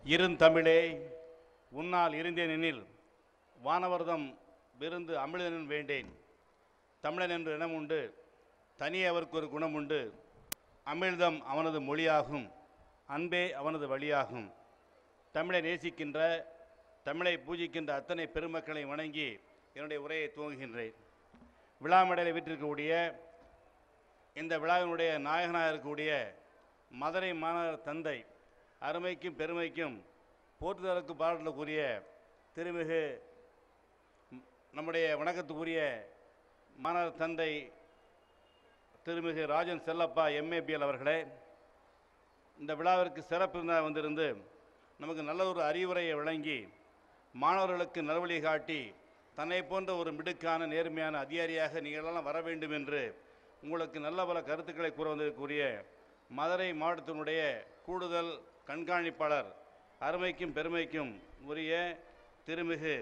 இருந்தமிழே உன்னால் இருந்தேனெனில் வானவர்தம் விருந்து அமிழ்தனின் வேண்டேன் தமிழன் என்ற இனம் உண்டு தனியே அவருக்கு ஒரு குணம் உண்டு அமிழ்தம் அவனது மொழியாகும் அன்பே அவனது வழியாகும் தமிழை நேசிக்கின்ற தமிழை பூஜிக்கின்ற அத்தனை பெருமக்களை வணங்கி என்னுடைய உரையை துவங்குகின்றேன் விழா மேடையில் வீட்டிருக்கக்கூடிய இந்த விழாவினுடைய நாயகனாக இருக்கக்கூடிய மதுரை மாநகர தந்தை அருமைக்கும் பெருமைக்கும் போற்றுதலுக்கு பாராட்டலுக்குரிய திருமிகு ம், நம்முடைய வணக்கத்துக்குரிய மாநகர தந்தை திருமிகு ராஜன் செல்லப்பா எம்ஏபிஎல் அவர்களே இந்த விழாவிற்கு சிறப்பு விருந்தினர் வந்திருந்து நமக்கு நல்ல ஒரு அறிவுரையை வழங்கி மாணவர்களுக்கு நல்வழி காட்டி தன்னை போன்ற ஒரு மிடுக்கான நேர்மையான அதிகாரியாக நீங்கள் எல்லாம் வர வேண்டும் என்று உங்களுக்கு நல்ல பல கருத்துக்களை கூற வந்திருக்கக்கூடிய மதுரை மாவட்டத்தினுடைய கூடுதல் கண்காணிப்பாளர் அருமைக்கும் பெருமைக்கும் உரிய திருமிகு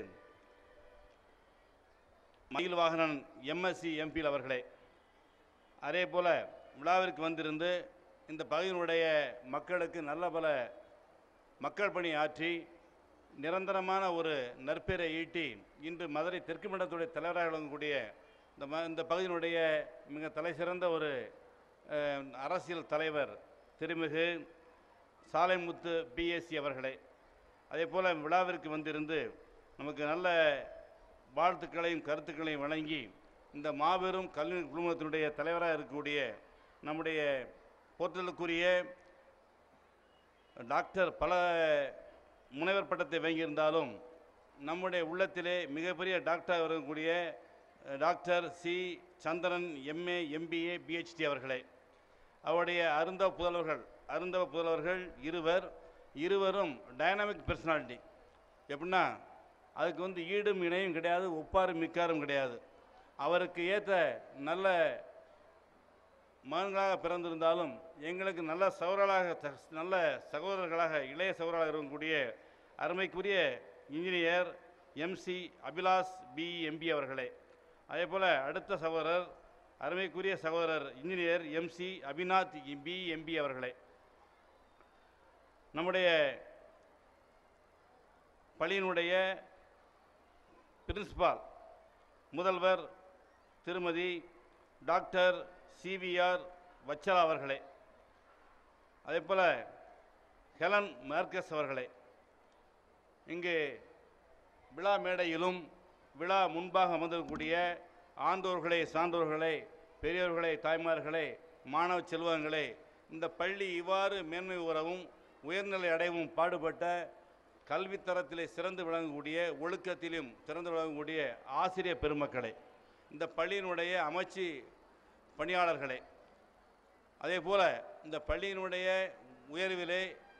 மயில் வாகனன் எம்எஸ்சி எம்பியில் அவர்களே அதே போல விழாவிற்கு வந்திருந்து இந்த பகுதியினுடைய மக்களுக்கு நல்ல பல மக்கள் பணி ஆற்றி நிரந்தரமான ஒரு நற்பெயரை ஈட்டி இன்று மதுரை தெற்கு மண்டலத்துடைய தலைவராக விளங்கக்கூடிய இந்த ம இந்த பகுதியினுடைய மிக தலைசிறந்த ஒரு அஹ், அரசியல் தலைவர் திருமிகு சாலைமுத்து பிஎஸ்சி அவர்களே அதே போல் விழாவிற்கு வந்திருந்து நமக்கு நல்ல வாழ்த்துக்களையும் கருத்துக்களையும் வழங்கி இந்த மாபெரும் கல்வி குழுமத்தினுடைய தலைவராக இருக்கக்கூடிய நம்முடைய போற்றலுக்குரிய டாக்டர் பல முனைவர் பட்டத்தை வாங்கியிருந்தாலும் நம்முடைய உள்ளத்திலே மிகப்பெரிய டாக்டர் வரக்கூடிய அஹ், doctor C Chandran MA MBA PhD அவர்களே அவருடைய அருந்தவ புதல்வர்கள் அருந்தவ புதல்வர்கள் இருவர் இருவரும் டைனாமிக் பர்சனாலிட்டி எப்படின்னா அதுக்கு வந்து ஈடும் இணையும் கிடையாது ஒப்பாரும் மிக்காரும் கிடையாது அவருக்கு ஏற்ற நல்ல மகன்களாக பிறந்திருந்தாலும் எங்களுக்கு நல்ல சகோதரர்களாக த- நல்ல சகோதரர்களாக இளைய சகோதரர்களாக இருக்கக்கூடிய அருமைக்குரிய engineer MC Abhilash B MP அவர்களே அதே போல் அடுத்த சகோதரர் அருமைக்குரிய சகோதரர் engineer MC Abhinath B MP அவர்களே நம்முடைய பள்ளியினுடைய பிரின்சிபால் முதல்வர் திருமதி டாக்டர் சிவிஆர் வச்சலா அவர்களே அதே போல் ஹெலன் மார்க்கஸ் அவர்களே இங்கு விழா மேடையிலும் விழா முன்பாக அமர்ந்திருக்கக்கூடிய ஆண்டோர்களே சான்றோர்களே பெரியோர்களே தாய்மார்களே மாணவ செல்வங்களே இந்த பள்ளி இவ்வாறு மேன்மை உறவும் உயர்நிலை அடையவும் பாடுபட்ட கல்வித்தரத்திலே சிறந்து விளங்கக்கூடிய ஒழுக்கத்திலும் சிறந்து விளங்கக்கூடிய ஆசிரியர் பெருமக்களே இந்த பள்ளியினுடைய அமைச்சு பணியாளர்களே அதே போல் இந்த பள்ளியினுடைய உயர்விலே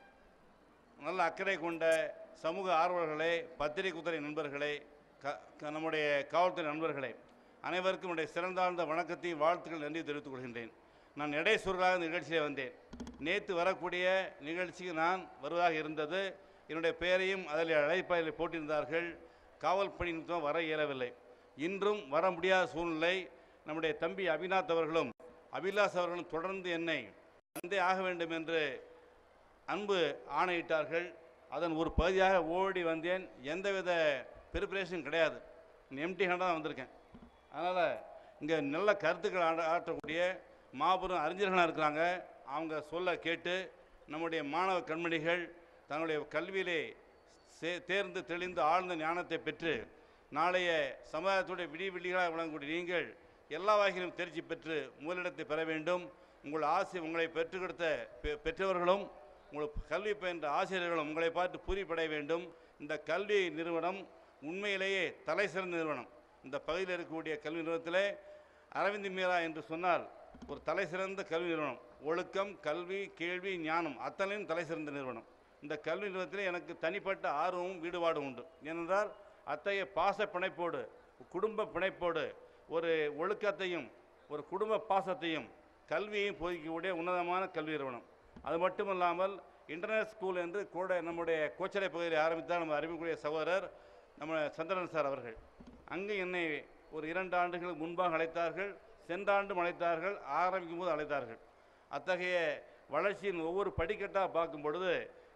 நல்ல அக்கறை கொண்ட சமூக ஆர்வலர்களே பத்திரிகை குதிரை நண்பர்களே க க- நம்முடைய காவல்துறை நண்பர்களே அனைவருக்கும் என்னுடைய சிறந்தாழ்ந்த வணக்கத்தையும் வாழ்த்துக்கள் நன்றி தெரிவித்துக் கொள்கின்றேன் நான் இடைசூர்களாக இந்த நிகழ்ச்சியிலே வந்தேன் நேற்று வரக்கூடிய நிகழ்ச்சிக்கு நான் வருவதாக இருந்தது என்னுடைய பெயரையும் அதில் அழைப்பாயில் போட்டிருந்தார்கள் காவல் பணி நிமித்தம் வர இயலவில்லை இன்றும் வர முடியாத சூழ்நிலை நம்முடைய தம்பி அபிநாத் அவர்களும் அபிலாஷ் அவர்களும் தொடர்ந்து என்னை வந்தே ஆக வேண்டும் என்று அன்பு ஆணையிட்டார்கள் அதன் ஒரு பகுதியாக ஓடி வந்தேன் எந்தவித ப்ரிப்பரேஷன் கிடையாது எம்டி ஹேண்டாக தான் வந்திருக்கேன் அதனால் இங்கே நல்ல கருத்துக்கள் ஆட ஆற்றக்கூடிய மாபெரும் அறிஞர்களாக இருக்கிறாங்க அவங்க சொல்ல கேட்டு நம்முடைய மாணவ கண்மணிகள் தங்களுடைய கல்வியிலே சே தேர்ந்து தெளிந்து ஆழ்ந்த ஞானத்தை பெற்று நாளைய சமுதாயத்துடைய விடி விடிகளாக விளங்கக்கூடிய நீங்கள் எல்லா வகையிலும் தேர்ச்சி பெற்று முதலிடத்தை பெற வேண்டும் உங்கள் ஆசை உங்களை பெற்றுக் கொடுத்த பெ- பெற்றவர்களும் உங்களுக்கு கல்வி பயின்ற ஆசிரியர்களும் உங்களை பார்த்து பூரிப்படைய வேண்டும் இந்த கல்வி நிறுவனம் உண்மையிலேயே தலை சிறந்த நிறுவனம் இந்த பகுதியில் இருக்கக்கூடிய கல்வி நிறுவனத்திலே அரவிந்த் மீரா என்று சொன்னால் ஒரு தலை சிறந்த கல்வி நிறுவனம் ஒழுக்கம் கல்வி கேள்வி ஞானம் அத்தனையும் தலை சிறந்த நிறுவனம் இந்த கல்வி நிறுவனத்திலே எனக்கு தனிப்பட்ட ஆர்வமும் ஈடுபாடும் உண்டு ஏனென்றால் அத்தகைய பாச பிணைப்போடு குடும்ப பிணைப்போடு ஒரு ஒழுக்கத்தையும் ஒரு குடும்ப பாசத்தையும் கல்வியையும் போதிக்கக்கூடிய உன்னதமான கல்வி நிறுவனம் அது மட்டும் இல்லாமல் இன்டர்நெட் ஸ்கூல் என்று கூட நம்முடைய கோச்சரை பகுதியில் ஆரம்பித்தால் நம்ம அறிவிக்கக்கூடிய சகோதரர் நம்ம சந்திரன் சார் அவர்கள் அங்கு என்னை ஒரு இரண்டு ஆண்டுகளுக்கு முன்பாக அழைத்தார்கள் சென்ற ஆண்டும் அழைத்தார்கள் ஆரம்பிக்கும் போது அழைத்தார்கள் அத்தகைய வளர்ச்சியின் ஒவ்வொரு படிக்கட்டாக பார்க்கும் பொழுது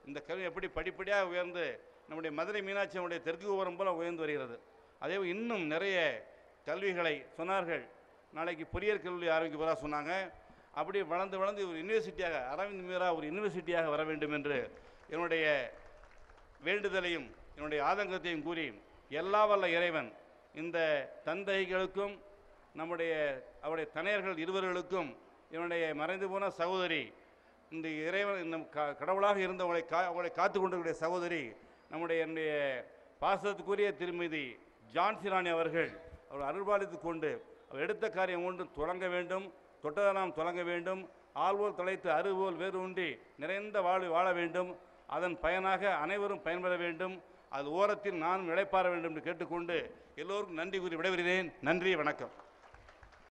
இந்த கல்வி எப்படி படிப்படியாக உயர்ந்து நம்முடைய மதுரை மீனாட்சி அம்மனுடைய தெற்கு கோபுரம் போல உயர்ந்து வருகிறது அதே போல் இன்னும் நிறைய கல்விகளை சொன்னார்கள் நாளைக்கு பொறியியல் கல்வி ஆரம்பிக்க போகிறா சொன்னாங்க அப்படி வளர்ந்து வளர்ந்து ஒரு யூனிவர்சிட்டியாக அரவிந்த் மீரா ஒரு யூனிவர்சிட்டியாக வர வேண்டும் என்று என்னுடைய வேண்டுதலையும் என்னுடைய ஆதங்கத்தையும் கூறி எல்லா வல்ல இறைவன் இந்த தந்தைகளுக்கும் நம்முடைய அவருடைய தனையர்கள் இருவர்களுக்கும் என்னுடைய மறைந்து போன சகோதரி இந்த இறைவன் இந்த க- கடவுளாக இருந்தவங்களை கா அவங்களை காத்து கொண்டிருக்கிற சகோதரி நம்முடைய என்னுடைய பாசத்துக்குரிய திருமதி ஜான்சி ராணி அவர்கள் அவர் அருள்பாலித்து கொண்டு அவர் எடுத்த காரியம் ஒன்று தொடங்க வேண்டும் தொட்டதெல்லாம் தொடங்க வேண்டும் ஆள்வோல் தலைத்து அருவோல் வேறு உண்டி நிறைந்த வாழ்வு வாழ வேண்டும் அதன் பயனாக அனைவரும் பயன்பெற வேண்டும் அது ஓரத்தில் நானும் இளைப்பாற வேண்டும் என்று கேட்டுக்கொண்டு எல்லோருக்கும் நன்றி கூறி விடைபெறுகிறேன் நன்றி வணக்கம்